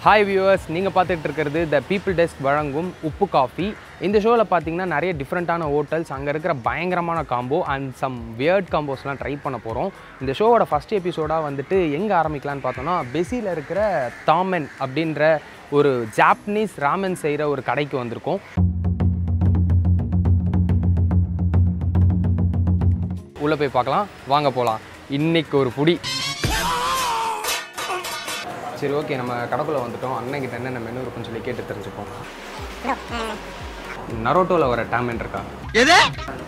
Hi viewers நீங்கள் பார்த்துட்டு இருக்கிறது த பீப்புள் டெஸ்க் வழங்கும் உப்பு காஃபி இந்த ஷோவில் பார்த்தீங்கன்னா நிறைய டிஃப்ரெண்ட்டான ஹோட்டல்ஸ் அங்கே இருக்கிற பயங்கரமான combo and some weird காம்போஸ்லாம் try பண்ண போகிறோம் இந்த ஷோவோட ஃபஸ்ட் எபிசோடாக வந்துட்டு எங்கே ஆரம்பிக்கலான்னு பார்த்தோன்னா பெசியில் இருக்கிற தாமென் அப்படின்ற ஒரு ஜாப்பனீஸ் ராமன் செய்கிற ஒரு கடைக்கு வந்திருக்கோம் உள்ளே போய் பார்க்கலாம் வாங்க போகலாம் இன்னைக்கு ஒரு புடி சரி ஓகே நம்ம கடைக்குள்ளே வந்துட்டோம் அண்ணன்கிட்ட என்னென்ன மெனு இருக்குன்னு சொல்லி கேட்டு தெரிஞ்சுப்போம் நரோட்டோவில் வர டேமன் இருக்கா எது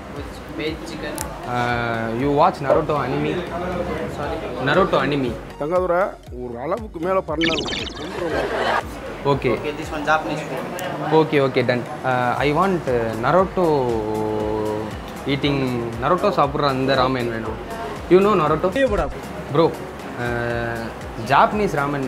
you watch Naruto anime Naruto anime தங்காதுரை ஒரு அளவுக்கு மேலே பண்ண okay Okay, this one Japanese food. Okay okay done I want Naruto eating Naruto சாப்பிட்ற அந்த ராமன் வேணும் you know Naruto bro Japanese Raman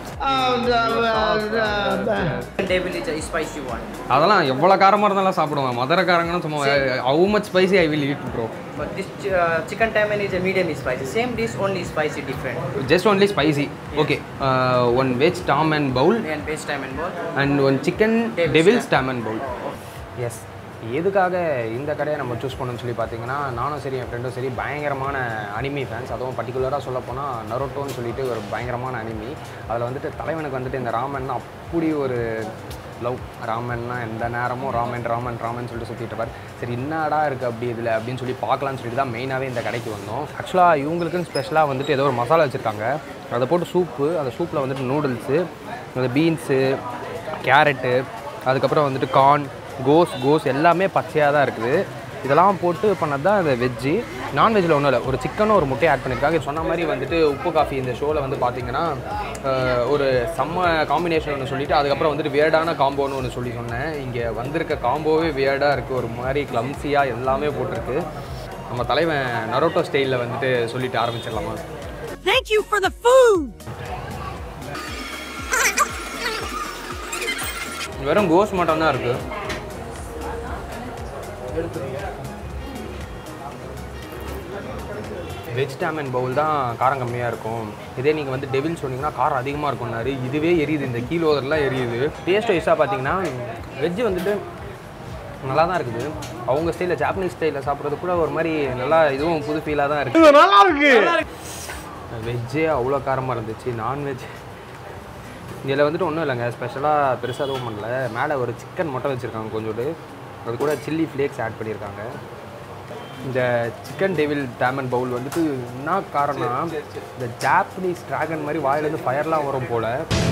Devil is a spicy one. அதெல்லாம் எவ்வளோ காரமாக இருந்தாலும் சாப்பிடுவேன் மதுரக்காரங்கன்னு சும்மா how much spicy I will eat bro But this uh, chicken taimen is a medium spicy. Same dish, only spicy different. Just only spicy okay one veg Tom and Pavul And base taimen bowl. And one chicken Devil's devil's Tom and Pavul S எதுக்காக இந்த கடையை நம்ம choose பண்ணணும்னு சொல்லி பார்த்தீங்கன்னா நானும் சரி என் ஃப்ரெண்டும் சரி பயங்கரமான அனிமி ஃபேன்ஸ் அதுவும் பர்டிகுலராக சொல்ல போனால் நரோட்டோன்னு சொல்லிட்டு ஒரு பயங்கரமான அனிமி அதில் வந்துட்டு தலைவனுக்கு வந்துட்டு இந்த ராமன் அப்படி ஒரு லவ் ராமன்னா எந்த நேரமும் ராமன் ராமன் ராமன் சொல்லிட்டு சுற்றிட்டு இருப்பார் சரி என்னடா இருக்குது அப்படி இதில் அப்படின்னு சொல்லி பார்க்கலான்னு சொல்லிட்டு தான் மெயினாகவே இந்த கடைக்கு வந்தோம் ஆக்சுவலாக இவங்களுக்குன்னு ஸ்பெஷலாக வந்துட்டு ஏதோ ஒரு மசாலா வச்சுருக்காங்க அதை போட்டு சூப்பு அந்த சூப்பில் வந்துட்டு நூடுல்ஸு அந்த பீன்ஸு கேரட்டு அதுக்கப்புறம் வந்துட்டு கார்ன் கோஸ் கோஸ் எல்லாமே பச்சையாக தான் இருக்குது இதெல்லாம் போட்டு பண்ணது தான் இந்த வெஜ்ஜு நான்வெஜ்ஜில் ஒன்றும் இல்லை ஒரு சிக்கனும் ஒரு முட்டையும் ஆட் பண்ணியிருக்காங்க சொன்ன மாதிரி வந்துட்டு உப்பு காஃபி இந்த ஷோவில் வந்து பார்த்தீங்கன்னா அஹ், ஒரு செம்ம காம்பினேஷன் ஒன்று சொல்லிட்டு அதுக்கப்புறம் வந்துட்டு வியர்டான காம்போன்னு ஒன்று சொல்லி சொன்னேன் இங்கே வந்திருக்க காம்போவே வியர்டாக இருக்குது ஒரு மாதிரி கிளம்ஸியாக எல்லாமே போட்டிருக்கு நம்ம தலைவன் நரோட்டோ ஸ்டைலில் வந்துட்டு சொல்லிட்டு ஆரம்பிச்சிடலாமா Thank you for the food! வெறும் கோஸ் மட்டும் தான் இருக்குது வெஜ் டாமன் பவுல் தான் காரம் கம்மியாக இருக்கும் இதே நீங்கள் வந்து டெவில் சொன்னீங்கன்னா காரம் அதிகமாக இருக்கும்னாரு இதுவே எரியுது இந்த கீழோதரெலாம் எரியுது டேஸ்ட் வைஸாக பார்த்தீங்கன்னா வெஜ்ஜு வந்துட்டு நல்லா தான் இருக்குது அவங்க ஸ்டைலில் ஜாப்பனீஸ் ஸ்டைலில் சாப்பிட்றது கூட ஒரு மாதிரி நல்லா இதுவும் புது ஃபீலாக தான் இருக்குது நல்லா இருக்கு வெஜ்ஜே அவ்வளோ காரமாக இருந்துச்சு நான்வெஜ் இதில் வந்துட்டு ஒன்றும் இல்லைங்க ஸ்பெஷலாக பெருசாக எதுவும் பண்ணல மேலே ஒரு சிக்கன் மட்டும் வச்சுருக்காங்க கொஞ்சோண்டு அது கூட சில்லி ஃப்ளேக்ஸ் ஆட் பண்ணியிருக்காங்க இந்த சிக்கன் டெவில் டேமன் பவுல் வந்துட்டு என்ன காரணம் இந்த ஜாப்பனீஸ் டிராகன் மாதிரி வாயிலேருந்து ஃபயர்லாம் வரும் போல்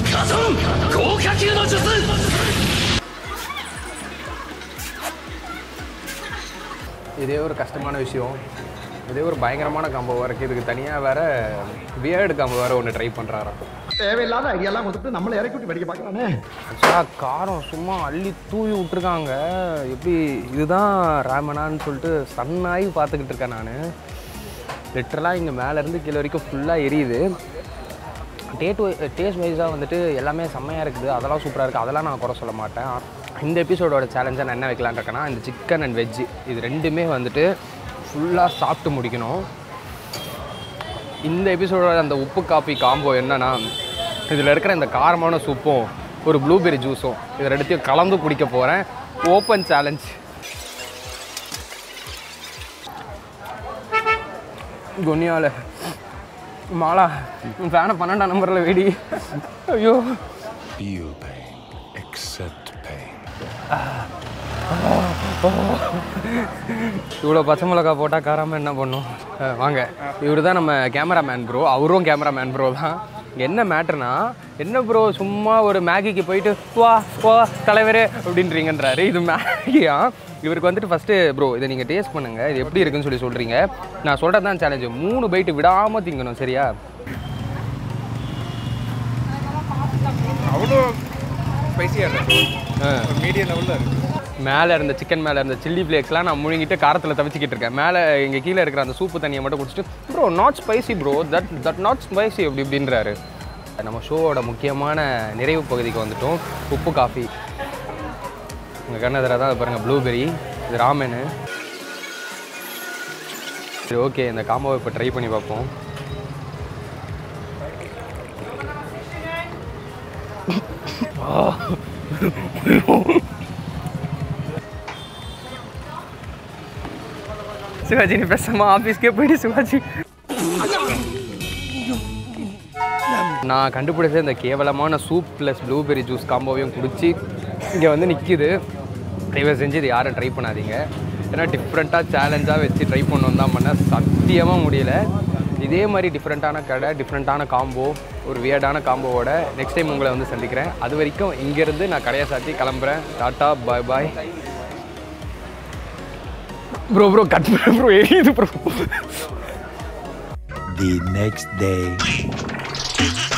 இதே ஒரு கஷ்டமான விஷயம் இதே ஒரு பயங்கரமான காம்போவாக இருக்குது இதுக்கு தனியாக வேற வியர்டு காம்போ வேறு ஒன்று ட்ரை பண்ணுறாராம் தேவையில்லாத ஐடியாலாம் கொடுத்துட்டு நம்மளை இறக்கி விட்டு படிக்க பார்க்கலானே ஆக்சுவலாக காரம் சும்மா அள்ளி தூவி விட்ருக்காங்க எப்படி இதுதான் ராமனான்னு சொல்லிட்டு சன்னாகி பார்த்துக்கிட்டு இருக்கேன் நான் லிட்டரலாக இங்கே மேலேருந்து கீழே வரைக்கும் ஃபுல்லாக எரியுது டேட் டேஸ்ட் வைஸாக வந்துட்டு எல்லாமே செம்மையாக இருக்குது அதெல்லாம் சூப்பராக இருக்குது அதெல்லாம் நான் குறை சொல்ல மாட்டேன் இந்த எபிசோடோட சேலஞ்சை நான் என்ன வைக்கலான்னு இருக்கேன்னா இந்த சிக்கன் அண்ட் வெஜ்ஜு இது ரெண்டுமே வந்துட்டு ஃபுல்லாக சாப்பிட்டு முடிக்கணும் இந்த எபிசோடோட அந்த உப்பு காப்பி காம்போ என்னன்னா இதில் இருக்கிற இந்த காரமான சூப்பும் ஒரு ப்ளூபெரி ஜூஸும் இது ரெண்டுத்தையும் கலந்து குடிக்க போகிறேன் ஓப்பன் சேலஞ்ச் குனியால மாலா ஃபேனை பன்னெண்டாம் நம்பரில் வெடி ஐயோ Feel pain. Accept pain. இவ்வளோ பச்சை மிளகா போட்டால் காராமல் என்ன பண்ணும் அஹ் வாங்க இவர் தான் நம்ம கேமராமேன் ப்ரோ அவரும் கேமராமேன் ப்ரோ தான் என்ன மேட்ருனா என்ன ப்ரோ சும்மா ஒரு மேகிக்கு போயிட்டு வா வா தலைவரே அப்படின்றீங்கன்றாரு இது மேகியா இவருக்கு வந்துட்டு ஃபஸ்ட்டு ப்ரோ இதை நீங்கள் டேஸ்ட் பண்ணுங்கள் இது எப்படி இருக்குன்னு சொல்லி சொல்கிறீங்க நான் சொல்கிறது தான் சேலஞ்சு மூணு பைட்டு விடாமல் திங்கணும் சரியா அவ்வளோ ஸ்பைசியாக இருக்கு ஆ மீடியம் லெவலில் இருக்கு மேலே இருந்த சிக்கன் மேலே இருந்த சில்லி ஃப்ளேக்ஸ்லாம் நான் முழுங்கிட்டு காரத்தில் தவிச்சிக்கிட்டு இருக்கேன் மேலே இங்கே கீழே இருக்கிற அந்த சூப்பு தண்ணியை மட்டும் குடிச்சிட்டு bro not spicy bro that that not spicy அப்படி இப்படின்றாரு நம்ம ஷோவோட முக்கியமான நிறைவு பகுதிக்கு வந்துட்டோம் உப்பு காஃபி உங்கள் கண்ணதில் தான் பாருங்கள் ப்ளூபெரி இது ராமனு சரி ஓகே இந்த காம்போவை இப்போ ட்ரை பண்ணி பார்ப்போம் சிவாஜி நீ பேசாம ஆஃபீஸ்க்கே போயிட்டு சிவாஜி நான் கண்டுபிடிச்ச இந்த கேவலமான சூப் ப்ளஸ் ப்ளூபெரி ஜூஸ் காம்போவையும் குடிச்சு இங்கே வந்து நிற்கிது தயவு செஞ்சு இது யாரும் ட்ரை பண்ணாதீங்க ஏன்னா டிஃப்ரெண்ட்டாக சேலஞ்சாக வச்சு ட்ரை பண்ணணும் தான் பண்ண சத்தியமாக முடியல இதே மாதிரி டிஃப்ரெண்ட்டான கடை டிஃப்ரெண்ட்டான காம்போ ஒரு வியர்டான காம்போவோட நெக்ஸ்ட் டைம் உங்களை வந்து சந்திக்கிறேன் அது வரைக்கும் இங்கேருந்து நான் கடையை சாத்தி கிளம்புறேன் tata bye bye bro bro cut bro எரியுது ப்ரோ The next day.